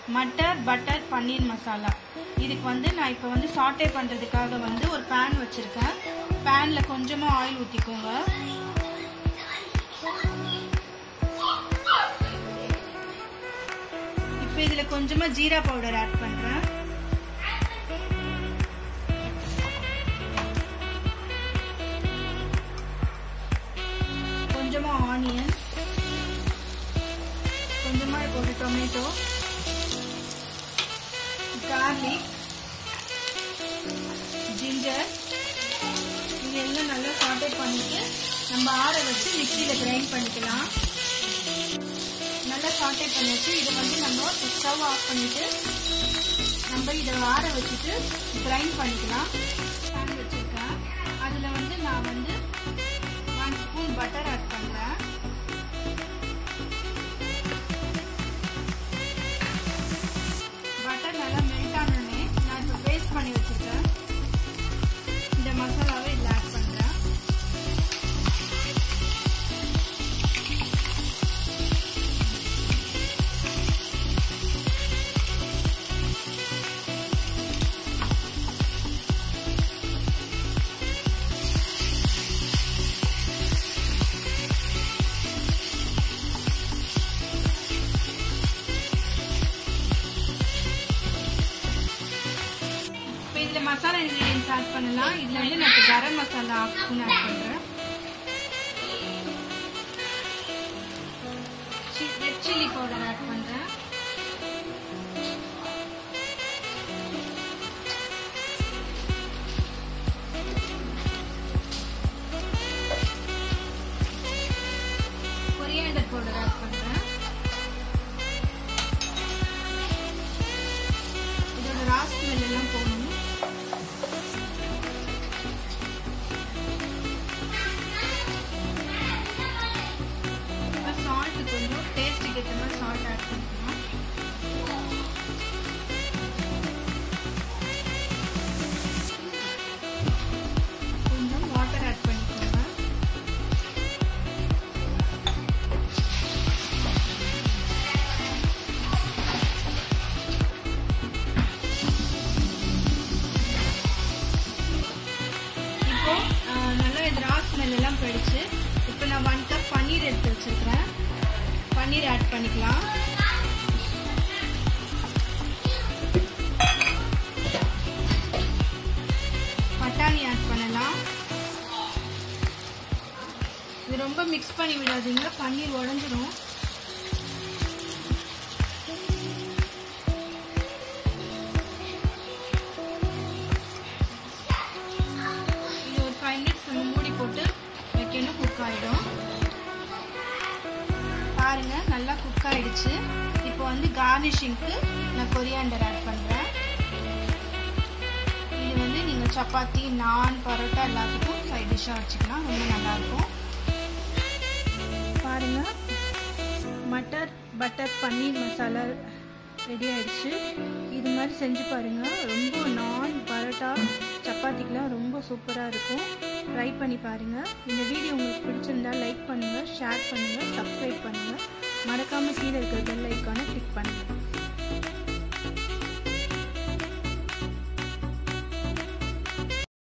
matar butter paneer masala இதுக்கு வந்து நான் இப்போ வந்து சாட்டே பண்ணுறதுக்காக வந்து ஒரு பேன் வச்சுருக்கேன் பேனில் கொஞ்சமாக ஆயில் ஊற்றிக்கோங்க இப்போ இதில் கொஞ்சமாக ஜீரா பவுடர் ஆட் பண்ணுறேன் கொஞ்சமாக ஆனியன் கொஞ்சமாக இப்போ ஒரு டொமேட்டோ கார்லிக் ஜிஞ்சர் இது எல்லாம் நல்லா சாட்டே பண்ணிட்டு நம்ம ஆற வச்சு மிக்சியில் கிரைண்ட் பண்ணிக்கலாம் நல்லா சாட்டே பண்ணிட்டு இதை வந்து நம்ம ஸ்டவ் ஆஃப் பண்ணிட்டு நம்ம இதை ஆற வச்சுட்டு கிரைண்ட் பண்ணிக்கலாம் பேன் வச்சுருக்கேன் அதில் வந்து நான் வந்து ஒன் ஸ்பூன் பட்டர் ஆட் பண்ணுறேன் பட்டர் நல்லா மெல்ட் ஆனோடனே நான் இப்போ பேஸ்ட் பண்ணி வச்சுருக்கேன் இந்த மசாலாவை இதில் ஆட் பண்ணுறேன் இப்போ இதில் மசாலா இன்க்ரீடியன்ஸ் ஆட் பண்ணலாம் இதில் வந்து நான் இப்போ garam masala half spoon add பண்ணுறேன் ரெட் சில்லி பவுடர் ஆட் பண்ணுறேன் கொரியாண்டர் பவுடர் ஆட் பண்ணுறேன் இதோட ராஸ் ஸ்மெல் எல்லாம் போகணும் இப்போ சால்ட் கொஞ்சம் டேஸ்ட்டுக்கு ஏற்ற மாதிரி சால்ட் ஆட் பண்ணிக்கலாம் கொஞ்சம் வாட்டர் ஆட் பண்ணிக்கோங்க இப்போ ஆஹ், நல்லா இது ரா ஸ்மெல் எல்லாம் போயிடுச்சு இப்போ நான் ஒன் கப் பன்னீர் எடுத்து வச்சிருக்கிறேன் பன்னீர் ஆட் பண்ணிக்கலாம் பட்டாணி ஆட் பண்ணலாம் இது ரொம்ப மிக்ஸ் பண்ணி விடாதீங்க பன்னீர் உடஞ்சிரும் இது ஒரு ஃபைவ் மினிட்ஸ் நம்ம மூடி போட்டு வைக்கணும் குக் ஆகிடும் பாருங்க நல்லா குக் ஆயிடுச்சு இப்போ வந்து கார்னிஷிங்க்கு நான் கொரியாண்டர் ஆட் பண்ணுறேன் இது வந்து நீங்கள் சப்பாத்தி நான் பரோட்டா எல்லாத்துக்கும் சைட் டிஷ்ஷாக வச்சுக்கலாம் ரொம்ப நல்லாயிருக்கும் பாருங்க மட்டர் பட்டர் பன்னீர் மசாலா ரெடி ஆயிடுச்சு இது மாதிரி செஞ்சு பாருங்க ரொம்ப நான் பரோட்டா சப்பாத்திக்கெலாம் ரொம்ப சூப்பராக இருக்கும் ட்ரை பண்ணி பாருங்க இந்த வீடியோ உங்களுக்கு பிடிச்சிருந்தா லைக் பண்ணுங்க ஷேர் பண்ணுங்க சப்ஸ்கிரைப் பண்ணுங்க மறக்காம கீழே இருக்கிற பெல் ஐக்கானை கிளிக் பண்ணுங்க